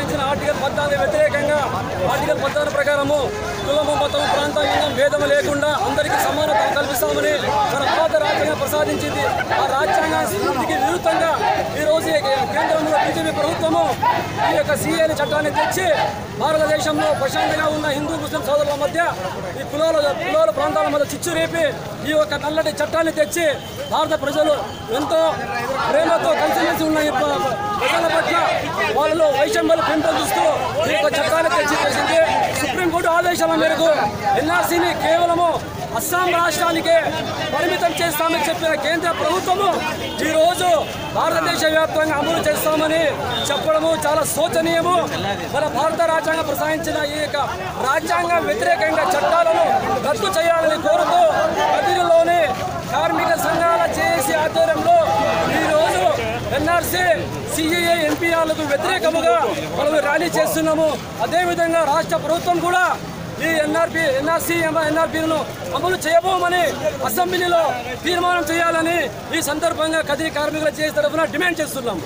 సంబంధించిన ఆర్టికల్ పద్నాలుగు వ్యతిరేకంగా ఆర్టికల్ పద్నాలుగు ప్రకారము కులము మతం ప్రాంతం లింగం భేదం లేకుండా అందరికీ సమానత కల్పిస్తామని మన భారత రాజ్యాంగం ప్రసాదించింది ఆ రాజ్యాంగ స్ఫూర్తికి విరుద్ధంగా ఈ రోజు ఈ కేంద్రంలో బీజేపీ ప్రభుత్వము ఈ యొక్క సిఏని చట్టాన్ని తెచ్చి భారతదేశంలో ప్రశాంతంగా ఉన్న హిందూ ముస్లిం సోదరుల మధ్య ఈ కులాల కులాల ప్రాంతాల మధ్య చిచ్చు రేపి ఈ యొక్క నల్లటి చట్టాన్ని తెచ్చి భారత ప్రజలు ఎంతో ప్రేమతో కలిసిమెలిసి ఉన్న ఈ ప్ర- ప్రజల పట్ల వాళ్ళు వైషమ్యాలు పెంపొందిస్తూ ఈ యొక్క చట్టాన్ని తెచ్చి చేసింది సుప్రీంకోర్టు ఆదేశాల మేరకు ఎన్ఆర్సీని కేవలము అస్సాం రాష్ట్రానికే పరిమితం చేస్తామని చెప్పిన కేంద్ర ప్రభుత్వము ఈ రోజు భారతదేశ వ్యాప్తంగా అమలు చేస్తామని చెప్పడము చాలా శోచనీయము మన భారత రాజ్యాంగం ప్రసాదించిన ఈ యొక్క రాజ్యాంగ వ్యతిరేకంగా చట్టాలను రద్దు చేయాలని కోరుతూ కదిరిలోని కార్మిక సంఘాల జేఏసీ ఆధ్వర్యంలో ఈ రోజు ఎన్ఆర్సీ సిఏఏ ఎంపీఆర్లకు వ్యతిరేకముగా మనం ర్యాలీ చేస్తున్నాము అదేవిధంగా రాష్ట్ర ప్రభుత్వం కూడా ఈ ఎన్ఆర్పి ఎన్ఆర్సీ ఎన్ఆర్పీలను అమలు చేయబోమని అసెంబ్లీలో తీర్మానం చేయాలని ఈ సందర్భంగా కదిరి కార్మికుల చేసి తరఫున డిమాండ్ చేస్తున్నాము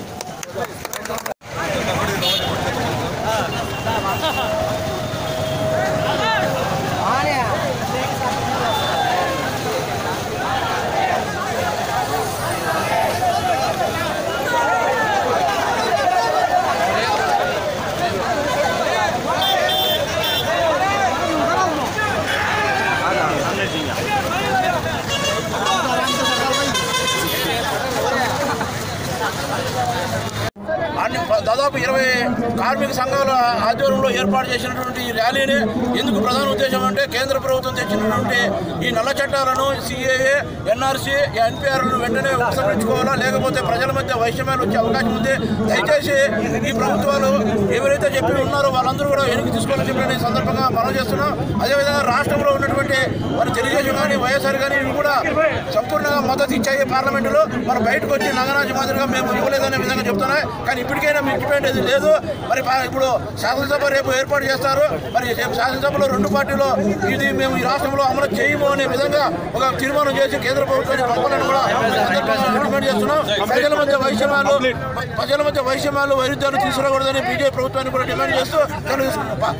అన్ని దాదాపు ఇరవై కార్మిక సంఘాల ఆధ్వర్యంలో ఏర్పాటు చేసినటువంటి ఈ ర్యాలీని ఎందుకు ప్రధాన ఉద్దేశం అంటే కేంద్ర ప్రభుత్వం తెచ్చినటువంటి ఈ నల్ల చట్టాలను సిఏఏ ఎన్ఆర్సీ ఎన్పిఆర్లను వెంటనే ఉపసంహరించుకోవాలా లేకపోతే ప్రజల మధ్య వైషమ్యాలు వచ్చే అవకాశం ఉంది దయచేసి ఈ ప్రభుత్వాలు ఎవరైతే చెప్పి ఉన్నారో వాళ్ళందరూ కూడా వెనక్కి తీసుకోవాలని చెప్పిన ఈ సందర్భంగా మనం చేస్తున్నాం అదేవిధంగా రాష్ట్రంలో ఉన్నటువంటి మరి తెలుగుదేశం కానీ వైఎస్ఆర్ కానీ ఇవి కూడా సంపూర్ణంగా మద్దతు ఇచ్చాయి పార్లమెంటులో మరి బయటకు వచ్చి నగరాజు మాదిరిగా మేము ఇవ్వలేదనే విధంగా చెప్తున్నాయి కానీ ఇప్పటికైనా మిక్కిపోయేది లేదు మరి పా- ఇప్పుడు శాసనసభ రేపు ఏర్పాటు చేస్తారు మరి రేపు శాసనసభలో రెండు పార్టీలు ఇది మేము ఈ రాష్ట్రంలో అమలు చేయము అనే విధంగా ఒక తీర్మానం చేసి కేంద్ర ప్రభుత్వానికి పంపాలని కూడా ఈ సందర్భంగా డిమాండ్ చేస్తున్నాం ప్రజల మధ్య వైషమ్యాలు ప్రజల మధ్య వైషమ్యాలు వైరుధ్యాలు తీసుకురాకూడదని బీజేపీ ప్రభుత్వాన్ని కూడా డిమాండ్ చేస్తూ తెలుగు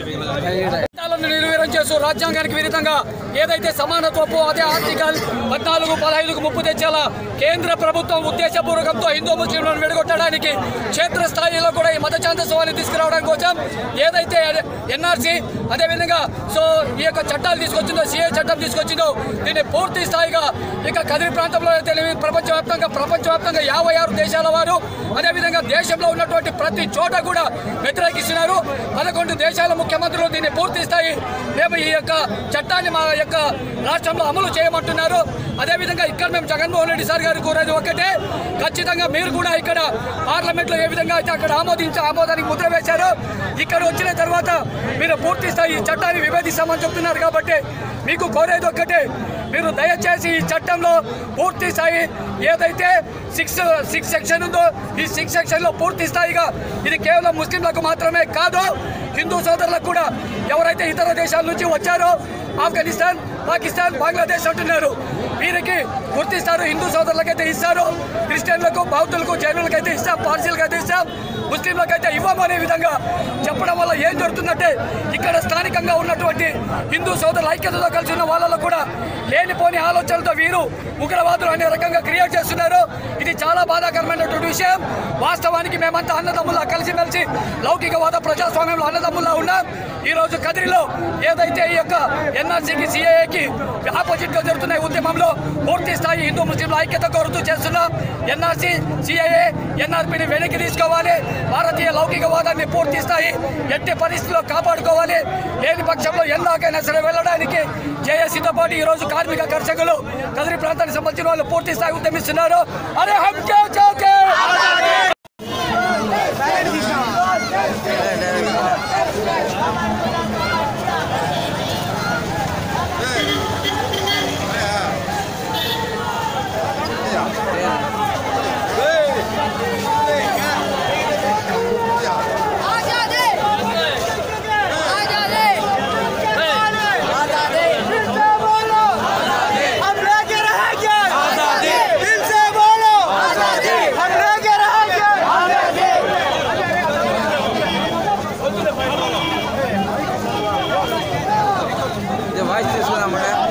చట్టాలను నిర్వీర్యం చేస్తూ రాజ్యాంగానికి విరుద్ధంగా ఏదైతే సమానత్వపు అదే ఆర్టికల్ పద్నాలుగు పదహైదుకు ముప్పు తెచ్చేలా కేంద్ర ప్రభుత్వం ఉద్దేశపూర్వకంతో హిందూ ముస్లింలను విడగొట్టడానికి క్షేత్రస్థాయిలో కూడా ఈ మత ఛాందస్వాన్ని తీసుకురావడం కోసం ఏదైతే ఎన్ఆర్సీ అదేవిధంగా సో ఈ యొక్క చట్టాలు తీసుకొచ్చిందో సిఏ చట్టం తీసుకొచ్చిందో దీన్ని పూర్తి స్థాయిగా ఇక కదిరి ప్రాంతంలో అయితే ప్రపంచవ్యాప్తంగా ప్రపంచవ్యాప్తంగా యాభై ఆరు దేశాల వారు అదేవిధంగా దేశంలో ఉన్నటువంటి ప్రతి చోట కూడా వ్యతిరేకిస్తున్నారు పదకొండు దేశాల ముఖ్యమంత్రులు దీన్ని పూర్తి స్థాయి మేము ఈ యొక్క చట్టాన్ని మా యొక్క రాష్ట్రంలో అమలు చేయమంటున్నారు అదేవిధంగా ఇక్కడ మేము జగన్మోహన్ రెడ్డి సార్ గారు కోరేది ఒకటే ఖచ్చితంగా మీరు కూడా ఇక్కడ పార్లమెంట్లో ఏ విధంగా అయితే అక్కడ ఆమోదించి ఆమోదానికి ముద్ర వేశారో ఇక్కడ వచ్చిన తర్వాత మీరు పూర్తి స్థాయి ఈ చట్టాన్ని విభేదిస్తామని చెప్తున్నారు కాబట్టి మీకు కోరేది ఒక్కటే మీరు దయచేసి ఈ చట్టంలో పూర్తి స్థాయి ఏదైతే సిక్స్ సిక్స్ సెక్షన్ ఉందో ఈ సిక్స్ సెక్షన్లో పూర్తి స్థాయిగా ఇది కేవలం ముస్లింలకు మాత్రమే కాదు హిందూ సోదరులకు కూడా ఎవరైతే ఇతర దేశాల నుంచి వచ్చారో ఆఫ్ఘనిస్తాన్ పాకిస్తాన్ బంగ్లాదేశ్ అంటున్నారు వీరికి గుర్తిస్తారు హిందూ సోదరులకైతే ఇస్తారు క్రిస్టియన్లకు బౌద్ధులకు జైనులకు అయితే ఇస్తాం పార్సీలకు అయితే ఇస్తాం ముస్లింలకైతే ఇవ్వమనే విధంగా చెప్పడం వల్ల ఏం జరుగుతుందంటే ఇక్కడ స్థానికంగా ఉన్నటువంటి హిందూ సోదరుల ఐక్యతతో కలిసి ఉన్న వాళ్ళలో కూడా లేనిపోని ఆలోచనలతో వీరు ఉగ్రవాదులు అనే రకంగా క్రియేట్ చేస్తున్నారు ఇది చాలా బాధాకరమైనటువంటి విషయం వాస్తవానికి మేమంతా అన్నదమ్ములా కలిసిమెలిసి లౌకికవాద ప్రజాస్వామ్యంలో అన్నదమ్ములా ఉన్నాం ఈ రోజు కదిరిలో ఏదైతే ఈ యొక్క ఎన్ఆర్సీకి సిఏఏకి ఆపోజిట్ గా జరుగుతున్న ఈ ఉద్యమంలో పూర్తి స్థాయి హిందూ ముస్లింల ఐక్యత కోరుతూ చేస్తున్నాం ఎన్ఆర్సీ సిఐఏ ఎన్ఆర్పీని వెనక్కి తీసుకోవాలి భారతీయ లౌకికవాదాన్ని పూర్తి స్థాయి ఎట్టి పరిస్థితుల్లో కాపాడుకోవాలి లేని పక్షంలో ఎల్లాకైనా సరే వెళ్ళడానికి జేఏసీతో పాటు ఈ రోజు కార్మిక కర్షకులు కదిరి ప్రాంతానికి సంబంధించిన వాళ్ళు పూర్తి స్థాయి ఉద్యమిస్తున్నారు అరే హమ్ క్యా చాహతే आजादी आजादी आजादी दिल से बोलो आजादी हम लेके रहेंगे आजादी दिल से बोलो आजादी हम लेके చేసుకున్నామంటే